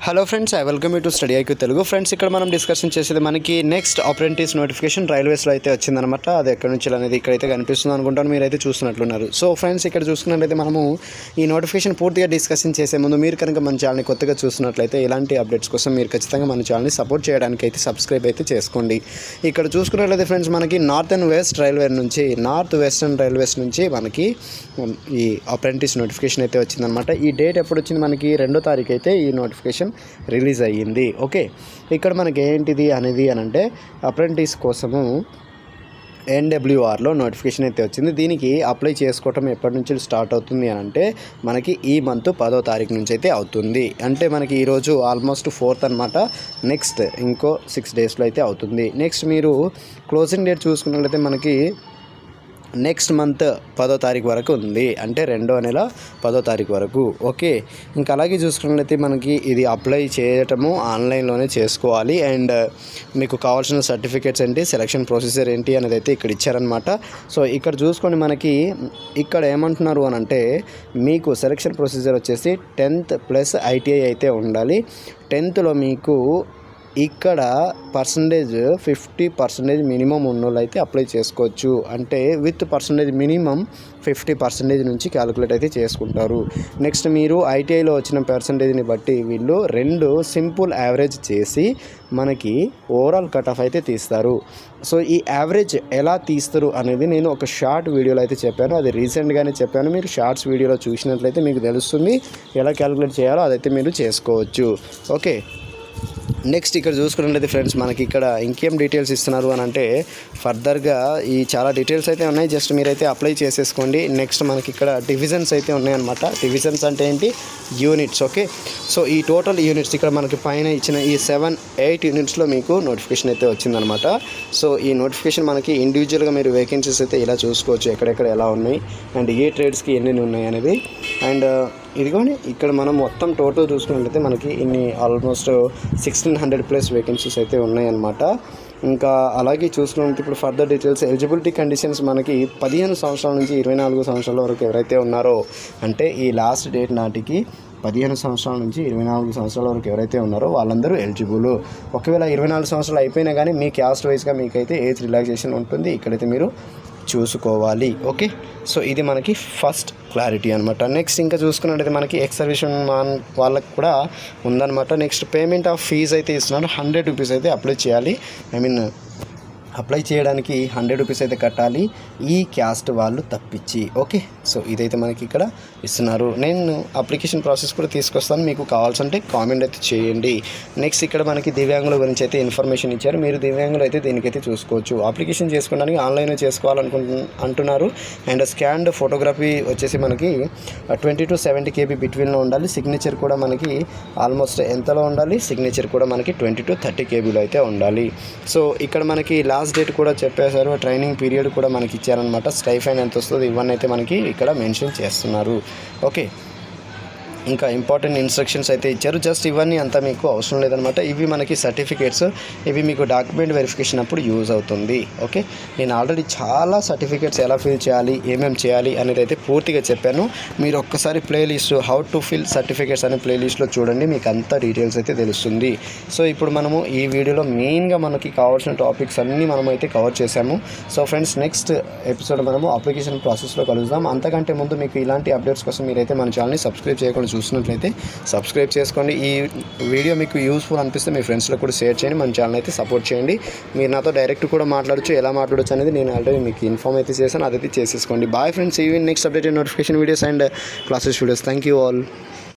hello friends I welcome you to study IQ Telugu friends ఇక్కడ మనం discussion చేసేది మనకి నెక్స్ట్ అప్రెంటిస్ నోటిఫికేషన్ రైల్వేస్లో అయితే వచ్చిందనమాట అది ఎక్కడి నుంచి అనేది ఇక్కడైతే కనిపిస్తుంది అనుకుంటాను మీరైతే చూస్తున్నట్లున్నారు సో ఫ్రెండ్స్ ఇక్కడ చూసుకున్నట్లయితే మనము ఈ నోటిఫికేషన్ పూర్తిగా డిస్కషన్ చేసే ముందు మీరు కనుక మన ఛానల్ని కొత్తగా చూస్తున్నట్లయితే ఇలాంటి అప్డేట్స్ కోసం మీరు ఖచ్చితంగా మన ఛానల్ని సపోర్ట్ చేయడానికి అయితే సబ్స్క్రైబ్ అయితే చేసుకోండి ఇక్కడ చూసుకున్నట్లయితే ఫ్రెండ్స్ మనకి నార్త్ అండ్ వెస్ట్ రైల్వే నుంచి నార్త్ వెస్టర్న్ రైల్వేస్ నుంచి మనకి ఉమ్, ఈ అప్రెంటిస్ నోటిఫికేషన్ అయితే వచ్చిందనమాట ఈ డేట్ ఎప్పుడు వచ్చింది మనకి రెండో తారీఖు అయితే ఈ నోటిఫికేషన్ రిలీజ్ అయ్యింది ఓకే ఇక్కడ మనకి ఏంటిది అనేది అని అంటే అప్రెంటిస్ కోసము ఎన్డబ్ల్యూఆర్లో నోటిఫికేషన్ అయితే వచ్చింది దీనికి అప్లై చేసుకోవటం ఎప్పటి నుంచి స్టార్ట్ అవుతుంది అని అంటే మనకి ఈ మంత్ పదో తారీఖు నుంచి అయితే అవుతుంది అంటే మనకి ఈరోజు ఆల్మోస్ట్ ఫోర్త్ అనమాట నెక్స్ట్ ఇంకో సిక్స్ డేస్లో అయితే అవుతుంది నెక్స్ట్ మీరు క్లోజింగ్ డేట్ చూసుకున్నట్లయితే మనకి నెక్స్ట్ మంత్ పదో తారీఖు వరకు ఉంది అంటే రెండో నెల పదో తారీఖు వరకు ఓకే ఇంకా అలాగే చూసుకున్నట్లయితే మనకి ఇది అప్లై చేయటము ఆన్లైన్లోనే చేసుకోవాలి అండ్ మీకు కావాల్సిన సర్టిఫికేట్స్ ఏంటి సెలక్షన్ ప్రొసీజర్ ఏంటి అనేది అయితే ఇక్కడ ఇచ్చారనమాట సో ఇక్కడ చూసుకొని మనకి ఇక్కడ ఏమంటున్నారు అని అంటే మీకు సెలక్షన్ ప్రొసీజర్ వచ్చేసి టెన్త్ ప్లస్ ఐటీఐ అయితే ఉండాలి టెన్త్లో మీకు ఇక్కడ పర్సంటేజ్ ఫిఫ్టీ పర్సెంటేజ్ మినిమం ఉన్నోళ్ళు అయితే అప్లై చేసుకోవచ్చు అంటే with percentage minimum fifty percentage నుంచి క్యాలిక్యులేట్ అయితే చేసుకుంటారు నెక్స్ట్ మీరు ఐటీఐలో వచ్చిన పర్సంటేజ్ని బట్టి వీళ్ళు రెండు సింపుల్ యావరేజ్ చేసి మనకి ఓవరాల్ కట్ ఆఫ్ అయితే తీస్తారు సో ఈ యావరేజ్ ఎలా తీస్తారు అనేది నేను ఒక షార్ట్ వీడియోలో అయితే చెప్పాను అది రీసెంట్గానే చెప్పాను మీరు షార్ట్స్ వీడియోలో చూసినట్లయితే మీకు తెలుస్తుంది ఎలా క్యాలిక్యులేట్ చేయాలో అదైతే మీరు చేసుకోవచ్చు ఓకే నెక్స్ట్ ఇక్కడ చూసుకున్నట్లయితే ఫ్రెండ్స్ మనకి ఇక్కడ ఇంకేం డీటెయిల్స్ ఇస్తున్నారు అని అంటే ఫర్దర్గా ఈ చాలా డీటెయిల్స్ అయితే ఉన్నాయి జస్ట్ మీరైతే అప్లై చేసేసుకోండి నెక్స్ట్ మనకి ఇక్కడ డివిజన్స్ అయితే ఉన్నాయన్నమాట డివిజన్స్ అంటే ఏంటి యూనిట్స్ ఓకే సో ఈ టోటల్ యూనిట్స్ ఇక్కడ మనకి పైన ఇచ్చిన ఈ సెవెన్ ఎయిట్ యూనిట్స్లో మీకు నోటిఫికేషన్ అయితే వచ్చిందనమాట సో ఈ నోటిఫికేషన్ మనకి ఇండివిజువల్గా మీరు వేకెన్సీస్ అయితే ఇలా చూసుకోవచ్చు ఎక్కడెక్కడ ఎలా ఉన్నాయి అండ్ ఏ ట్రేడ్స్కి ఎన్ని ఉన్నాయి అనేది అండ్ ఇదిగోండి ఇక్కడ మనం మొత్తం టోటల్ చూసుకున్నట్లయితే మనకి ఇన్ని almost sixteen hundred plus vacancies అయితే ఉన్నాయన్నమాట ఇంకా అలాగే చూసుకున్నట్టు ఇప్పుడు ఫర్దర్ డీటెయిల్స్ ఎలిజిబిలిటీ కండిషన్స్ మనకి పదిహేను సంవత్సరాల నుంచి ఇరవై నాలుగు సంవత్సరాల వరకు ఎవరైతే ఉన్నారో అంటే ఈ లాస్ట్ డేట్ నాటికి పదిహేను సంవత్సరాల నుంచి ఇరవై నాలుగు సంవత్సరాల వరకు ఎవరైతే ఉన్నారో వాళ్ళందరూ ఎలిజిబుల్ ఒకవేళ ఇరవై నాలుగు సంవత్సరాలు అయిపోయినా కానీ మీ క్యాస్ట్ వైజ్గా మీకైతే ఏజ్ రిలాక్సేషన్ ఉంటుంది ఇక్కడైతే మీరు చూసుకోవాలి ఓకే సో ఇది మనకి ఫస్ట్ క్లారిటీ అనమాట నెక్స్ట్ ఇంకా చూసుకున్నట్టయితే మనకి ఎక్స్ సర్వీస్ మాన్ వాళ్ళకి కూడా ఉందన్నమాట నెక్స్ట్ పేమెంట్ ఆఫ్ ఫీజ్ అయితే ఇస్తున్నారు హండ్రెడ్ రూపీస్ అయితే అప్లై చేయాలి ఐ మీన్ అప్లై చేయడానికి హండ్రెడ్ రూపీస్ అయితే కట్టాలి ఈ క్యాస్ట్ వాళ్ళు తప్పించి ఓకే సో ఇదైతే మనకి ఇక్కడ ఇస్తున్నారు నేను అప్లికేషన్ ప్రాసెస్ కూడా తీసుకొస్తాను మీకు కావాల్సింటే కామెంట్ అయితే చేయండి నెక్స్ట్ ఇక్కడ మనకి దివ్యాంగుల గురించి అయితే ఇన్ఫర్మేషన్ ఇచ్చారు మీరు దివ్యాంగులు అయితే దీనికైతే చూసుకోవచ్చు అప్లికేషన్ చేసుకోవడానికి ఆన్లైన్ చేసుకోవాలనుకుంటు అంటున్నారు అండ్ స్కాన్డ్ ఫోటోగ్రఫీ వచ్చేసి మనకి ట్వంటీ టు సెవెంటీ కేబీ బిట్వీన్లో ఉండాలి సిగ్నేచర్ కూడా మనకి ఆల్మోస్ట్ ఎంతలో ఉండాలి సిగ్నేచర్ కూడా మనకి ట్వంటీ టు థర్టీ కేబీలో అయితే ఉండాలి సో ఇక్కడ మనకి లాస్ట్ డేట్ కూడా చెప్పేశారు ట్రైనింగ్ పీరియడ్ కూడా మనకి ఇచ్చారనమాట స్టైఫైన్ ఎంత వస్తుంది ఇవన్నీ అయితే మనకి ఇక్కడ మెన్షన్ చేస్తున్నారు ఓకే ఇంకా ఇంపార్టెంట్ ఇన్స్ట్రక్షన్స్ అయితే ఇచ్చారు జస్ట్ ఇవన్నీ అంతా మీకు అవసరం లేదనమాట ఇవి మనకి సర్టిఫికేట్స్ ఇవి మీకు డాక్యుమెంట్ వెరిఫికేషన్ అప్పుడు యూజ్ అవుతుంది ఓకే నేను ఆల్రెడీ చాలా సర్టిఫికేట్స్ ఎలా ఫిల్ చేయాలి ఏమేమి చేయాలి అనేది అయితే పూర్తిగా చెప్పాను మీరు ఒక్కసారి playlist how to fill certificates అనే ప్లేలిస్ట్లో చూడండి మీకు అంత డీటెయిల్స్ అయితే తెలుస్తుంది సో ఇప్పుడు మనము ఈ వీడియోలో మెయిన్గా మనకి కావాల్సిన టాపిక్స్ అన్నీ మనం అయితే కవర్ చేసాము సో ఫ్రెండ్స్ నెక్స్ట్ ఎపిసోడ్ మనము అప్లికేషన్ ప్రాసెస్లో కలుద్దాం అంతకంటే ముందు మీకు ఇలాంటి అప్డేట్స్ కోసం మీరైతే మన ఛానల్ని సబ్స్క్రైబ్ చేయకుండా చూసినట్లయితే సబ్స్క్రైబ్ చేసుకోండి ఈ వీడియో మీకు యూస్ఫుల్ అనిపిస్తే మీ ఫ్రెండ్స్లో కూడా షేర్ చేయండి మన ఛానల్ అయితే సపోర్ట్ చేయండి మీరు నాతో డైరెక్ట్ కూడా మాట్లాడచ్చు ఎలా మాట్లాడచ్చు అనేది నేను ఆల్రెడీ మీకు ఇన్ఫామ్ అయితే చేశాను అదైతే చేసేసుకోండి bye friends even next update notification videos and classes videos thank you all